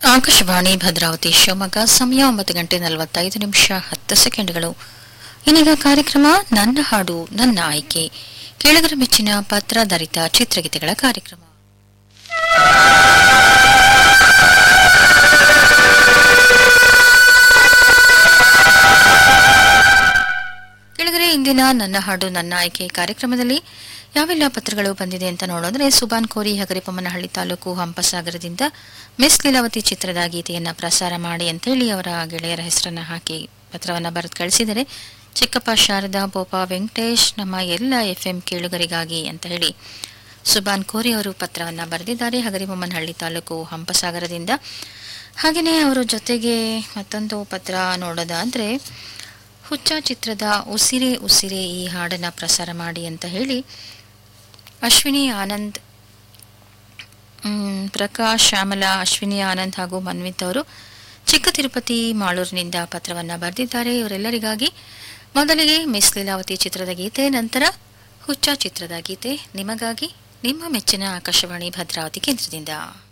ಆಕಾಶವಾಣಿ ಭದ್ರಾವತಿ ಶಿವಮೊಗ್ಗ ಸಮಯ ಒಂಬತ್ತು ಗಂಟೆ ನಲವತ್ತೈದು ನಿಮಿಷ ಹತ್ತು ಸೆಕೆಂಡ್ಗಳು ಇನ್ನೀಗ ಕಾರ್ಯಕ್ರಮ ನನ್ನ ಹಾಡು ನನ್ನ ಆಯ್ಕೆ ಕೇಳಿಗರ ಮೆಚ್ಚಿನ ಪತ್ರಾಧಾರಿತ ಚಿತ್ರಗೀತೆಗಳ ಕಾರ್ಯಕ್ರಮ ಕೆಳಗರೆ ಇಂದಿನ ನನ್ನ ಹಾಡು ನನ್ನ ಆಯ್ಕೆ ಕಾರ್ಯಕ್ರಮದಲ್ಲಿ ಯಾವೆಲ್ಲ ಪತ್ರಗಳು ಬಂದಿದೆ ಅಂತ ನೋಡೋದ್ರೆ ಸುಬಾನ್ ಕೋರಿ ಹಗರಿಪಮ್ಮನಹಳ್ಳಿ ತಾಲೂಕು ಹಂಪಸಾಗರದಿಂದ ಮಿಸ್ ಲೀಲಾವತಿ ಚಿತ್ರದ ಗೀತೆಯನ್ನ ಪ್ರಸಾರ ಮಾಡಿ ಅಂತೇಳಿ ಅವರ ಗೆಳೆಯರ ಹೆಸರನ್ನ ಹಾಕಿ ಪತ್ರವನ್ನ ಬರೆದು ಕಳಿಸಿದರೆ ಚಿಕ್ಕಪ್ಪ ಶಾರದಾ ಬೋಪ ವೆಂಕಟೇಶ್ ನಮ್ಮ ಎಲ್ಲ ಎಫ್ ಎಂ ಕೇಳುಗರಿಗಾಗಿ ಅಂತ ಹೇಳಿ ಸುಬಾನ್ ಕೋರಿ ಅವರು ಪತ್ರವನ್ನ ಬರೆದಿದ್ದಾರೆ ಹಗರಿಬೊಮ್ಮನಹಳ್ಳಿ ತಾಲೂಕು ಹಂಪಸಾಗರದಿಂದ ಹಾಗೆಯೇ ಅವರ ಜೊತೆಗೆ ಮತ್ತೊಂದು ಪತ್ರ ನೋಡೋದಾದ್ರೆ ಹುಚ್ಚ ಚಿತ್ರದ ಉಸಿರೇ ಉಸಿರೇ ಈ ಹಾಡನ್ನ ಪ್ರಸಾರ ಮಾಡಿ ಅಂತ ಹೇಳಿ ಅಶ್ವಿನಿ ಆನಂದ್ ಮ್, ಪ್ರಕಾಶ್ ಶ್ಯಾಮಲಾ ಅಶ್ವಿನಿ ಆನಂದ್ ಹಾಗೂ ಮನ್ವಿತ್ ಅವರು ಚಿಕ್ಕ ತಿರುಪತಿ ಮಾಳೂರಿನಿಂದ ಪತ್ರವನ್ನ ಬರೆದಿದ್ದಾರೆ ಇವರೆಲ್ಲರಿಗಾಗಿ ಮೊದಲಿಗೆ ಮಿಸ್ ಲೀಲಾವತಿ ಚಿತ್ರದ ಗೀತೆ ನಂತರ ಹುಚ್ಚ ಚಿತ್ರದ ಗೀತೆ ನಿಮಗಾಗಿ ನಿಮ್ಮ ಮೆಚ್ಚಿನ ಆಕಾಶವಾಣಿ ಭದ್ರಾವತಿ ಕೇಂದ್ರದಿಂದ